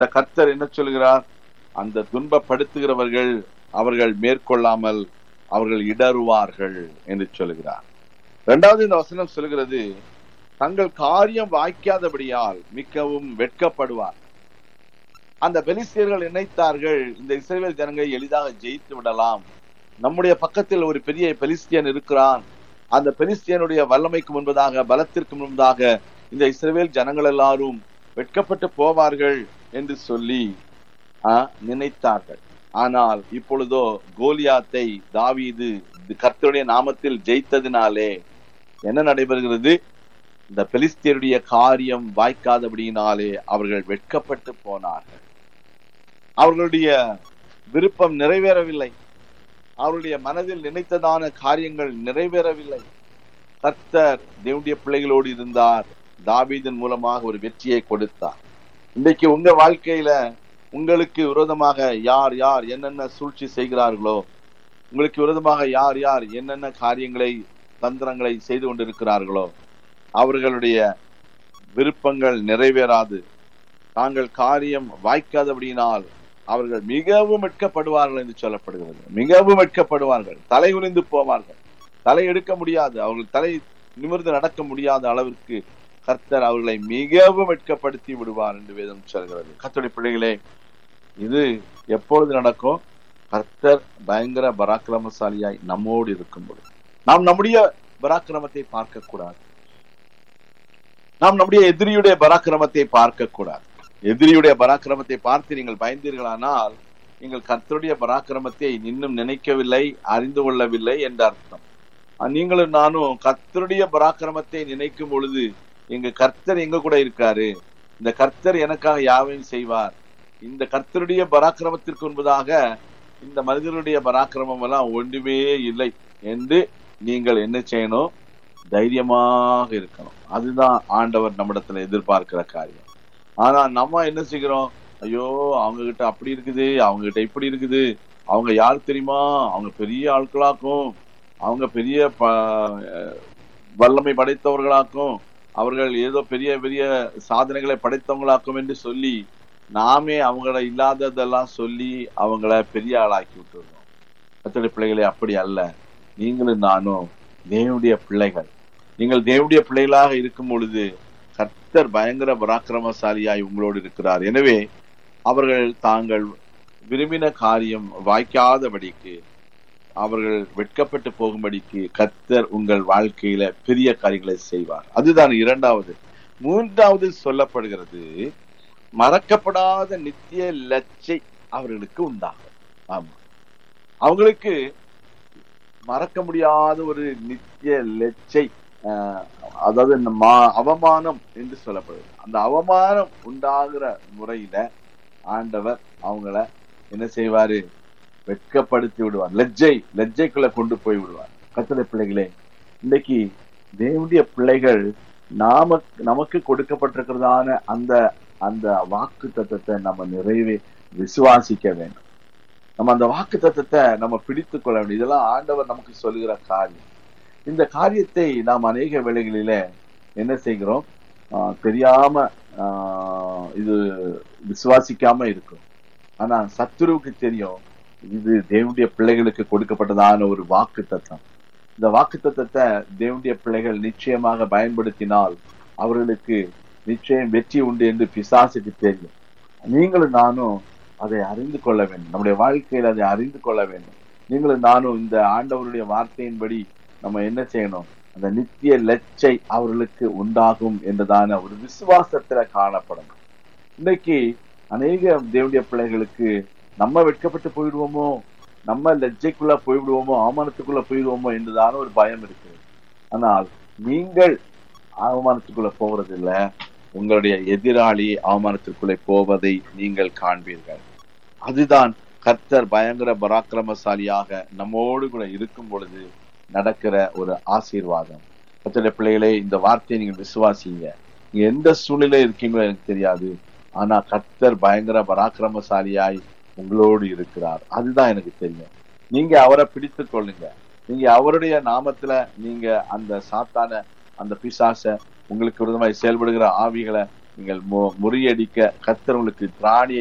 இந்த கர்த்தர் என்ன சொல்கிறார் அந்த துன்பப்படுத்துகிறவர்கள் அவர்கள் மேற்கொள்ளாமல் அவர்கள் இடறுவார்கள் என்று சொல்கிறார் இரண்டாவது இந்த வசனம் சொல்கிறது தங்கள் காரியம் வாய்க்காதபடியால் மிகவும் வெட்கப்படுவார் அந்த பெலிஸ்தியர்கள் நினைத்தார்கள் இந்த இஸ்ரேல் ஜனங்களை எளிதாக ஜெயித்து விடலாம் நம்முடைய பக்கத்தில் ஒரு பெரிய பெலிஸ்தியன் இருக்கிறான் அந்த பெலிஸ்தியனுடைய வல்லமைக்கு முன்பதாக பலத்திற்கு முன்பதாக இந்த இஸ்ரேல் ஜனங்கள் எல்லாரும் வெட்கப்பட்டு போவார்கள் என்று சொல்லி நினைத்தார்கள் ஆனால் இப்பொழுதோ கோலியாத்தை தாவீது கர்த்தருடைய நாமத்தில் ஜெயித்ததினாலே என்ன நடைபெறுகிறது இந்த பெலிஸ்தியருடைய காரியம் வாய்க்காதபடியினாலே அவர்கள் வெட்கப்பட்டு போனார்கள் அவர்களுடைய விருப்பம் நிறைவேறவில்லை அவருடைய மனதில் நினைத்ததான காரியங்கள் நிறைவேறவில்லை கர்த்தர் தேவனுடைய பிள்ளைகளோடு இருந்தார் தாவீதன் மூலமாக ஒரு வெற்றியை கொடுத்தார் இன்றைக்கு உங்க வாழ்க்கையில உங்களுக்கு விரோதமாக யார் யார் என்னென்ன சூழ்ச்சி செய்கிறார்களோ உங்களுக்கு விரோதமாக யார் யார் என்னென்ன காரியங்களை தந்திரங்களை செய்து கொண்டிருக்கிறார்களோ அவர்களுடைய விருப்பங்கள் நிறைவேறாது தாங்கள் காரியம் வாய்க்காதபடியினால் அவர்கள் மிகவும் வெட்கப்படுவார்கள் என்று சொல்லப்படுகிறது மிகவும் வெட்கப்படுவார்கள் தலை உறிந்து போவார்கள் தலை எடுக்க முடியாது அவர்கள் தலை நிமிர்ந்து நடக்க முடியாத அளவிற்கு கர்த்தர் அவர்களை மிகவும் வெட்கப்படுத்தி விடுவார் என்று வேதம் சொல்கிறது கர்த்தருடைய பிள்ளைகளே இது எப்பொழுது நடக்கும் கர்த்தர் பயங்கர பராக்கிரமசாலியாய் நம்மோடு இருக்கும் பொழுது நாம் நம்முடைய பராக்கிரமத்தை பார்க்க கூடாது நாம் நம்முடைய எதிரியுடைய பராக்கிரமத்தை பார்க்க கூடாது எதிரியுடைய பராக்கிரமத்தை பார்த்து நீங்கள் பயந்தீர்களானால் நீங்கள் கர்த்தருடைய பராக்கிரமத்தை இன்னும் நினைக்கவில்லை அறிந்து கொள்ளவில்லை என்ற அர்த்தம் நீங்களும் நானும் கர்த்தருடைய பராக்கிரமத்தை நினைக்கும் பொழுது எங்க கர்த்தர் எங்க கூட இருக்காரு இந்த கர்த்தர் எனக்காக யாவையும் செய்வார் இந்த கர்த்தருடைய பராக்கிரமத்திற்கு முன்பதாக இந்த மனிதனுடைய பராக்கிரமம் எல்லாம் ஒன்றுமே இல்லை என்று நீங்கள் என்ன செய்யணும் தைரியமாக இருக்கணும் அதுதான் ஆண்டவர் நம்மிடத்துல எதிர்பார்க்கிற காரியம் ஆனா நம்ம என்ன செய்கிறோம் ஐயோ அவங்க கிட்ட அப்படி இருக்குது அவங்க கிட்ட இப்படி இருக்குது அவங்க யார் தெரியுமா அவங்க பெரிய ஆட்களாக்கும் அவங்க பெரிய வல்லமை படைத்தவர்களாக்கும் அவர்கள் ஏதோ பெரிய பெரிய சாதனைகளை படைத்தவங்களாக்கும் என்று சொல்லி நாமே அவங்கள இல்லாததெல்லாம் சொல்லி அவங்கள பெரிய ஆளாக்கி விட்டுருந்தோம் கத்தடி பிள்ளைகளே அப்படி அல்ல நீங்களும் நானும் தேவனுடைய பிள்ளைகள் நீங்கள் தேவனுடைய பிள்ளைகளாக இருக்கும் பொழுது கர்த்தர் பயங்கர பராக்கிரமசாலியாய் உங்களோடு இருக்கிறார் எனவே அவர்கள் தாங்கள் விரும்பின காரியம் வாய்க்காதபடிக்கு அவர்கள் வெட்கப்பட்டு போகும்படிக்கு கர்த்தர் உங்கள் வாழ்க்கையில பெரிய காரியங்களை செய்வார் அதுதான் இரண்டாவது மூன்றாவது சொல்லப்படுகிறது மறக்கப்படாத நித்திய லட்சை அவர்களுக்கு உண்டாகும் ஆமா அவங்களுக்கு மறக்க முடியாத ஒரு நித்திய லட்சை அதாவது இந்த மா அவமானம் என்று சொல்லப்படுது அந்த அவமானம் உண்டாகிற முறையில ஆண்டவர் அவங்கள என்ன செய்வாரு வெட்கப்படுத்தி விடுவார் லெஜ்ஜை லெஜ்ஜைக்குள்ள கொண்டு போய் விடுவார் கத்தனை பிள்ளைகளே இன்னைக்கு தேவனுடைய பிள்ளைகள் நாம நமக்கு கொடுக்கப்பட்டிருக்கிறதான அந்த அந்த வாக்கு தத்துவத்தை நம்ம நிறைவே விசுவாசிக்க வேண்டும் நம்ம அந்த வாக்கு தத்துவத்தை நம்ம பிடித்து கொள்ள வேண்டும் இதெல்லாம் ஆண்டவர் நமக்கு சொல்லுகிற காரியம் இந்த காரியத்தை நாம் அநேக வேளைகளில என்ன செய்கிறோம் தெரியாம இது விசுவாசிக்காம இருக்கும் ஆனா சத்துருவுக்கு தெரியும் இது தேவனுடைய பிள்ளைகளுக்கு கொடுக்கப்பட்டதான ஒரு வாக்கு தத்துவம் இந்த வாக்கு தத்துவத்தை தேவனுடைய பிள்ளைகள் நிச்சயமாக பயன்படுத்தினால் அவர்களுக்கு நிச்சயம் வெற்றி உண்டு என்று பிசாசுக்கு தெரியும் நீங்களும் நானும் அதை அறிந்து கொள்ள வேண்டும் நம்முடைய வாழ்க்கையில் அதை அறிந்து கொள்ள வேண்டும் நீங்களும் நானும் இந்த ஆண்டவருடைய வார்த்தையின்படி நம்ம என்ன செய்யணும் அந்த நித்திய லட்சை அவர்களுக்கு உண்டாகும் என்றதான ஒரு விசுவாசத்துல காணப்படும் இன்னைக்கு அநேக தேவனுடைய பிள்ளைகளுக்கு நம்ம வெட்கப்பட்டு போயிடுவோமோ நம்ம லஜ்ஜைக்குள்ள போய்விடுவோமோ அவமானத்துக்குள்ள போயிடுவோமோ என்றுதான ஒரு பயம் இருக்கு ஆனால் நீங்கள் அவமானத்துக்குள்ள போவது இல்ல உங்களுடைய எதிராளி அவமானத்திற்குள்ளே போவதை நீங்கள் காண்பீர்கள் அதுதான் கர்த்தர் பயங்கர பராக்கிரமசாலியாக நம்மோடு கூட இருக்கும் பொழுது நடக்கிற ஒரு ஆசீர்வாதம் கர்த்தருடைய பிள்ளைகளே இந்த வார்த்தையை நீங்க விசுவாசிங்க நீங்க எந்த சூழ்நிலை இருக்கீங்களோ எனக்கு தெரியாது ஆனா கர்த்தர் பயங்கர பராக்கிரமசாலியாய் உங்களோடு இருக்கிறார் அதுதான் எனக்கு தெரியும் நீங்க அவரை பிடித்து கொள்ளுங்க நீங்க அவருடைய நாமத்துல நீங்க அந்த சாத்தான அந்த பிசாச உங்களுக்கு விரோதமாய் செயல்படுகிற ஆவிகளை நீங்கள் மு- முறியடிக்க கர்த்தர் உங்களுக்கு திராணி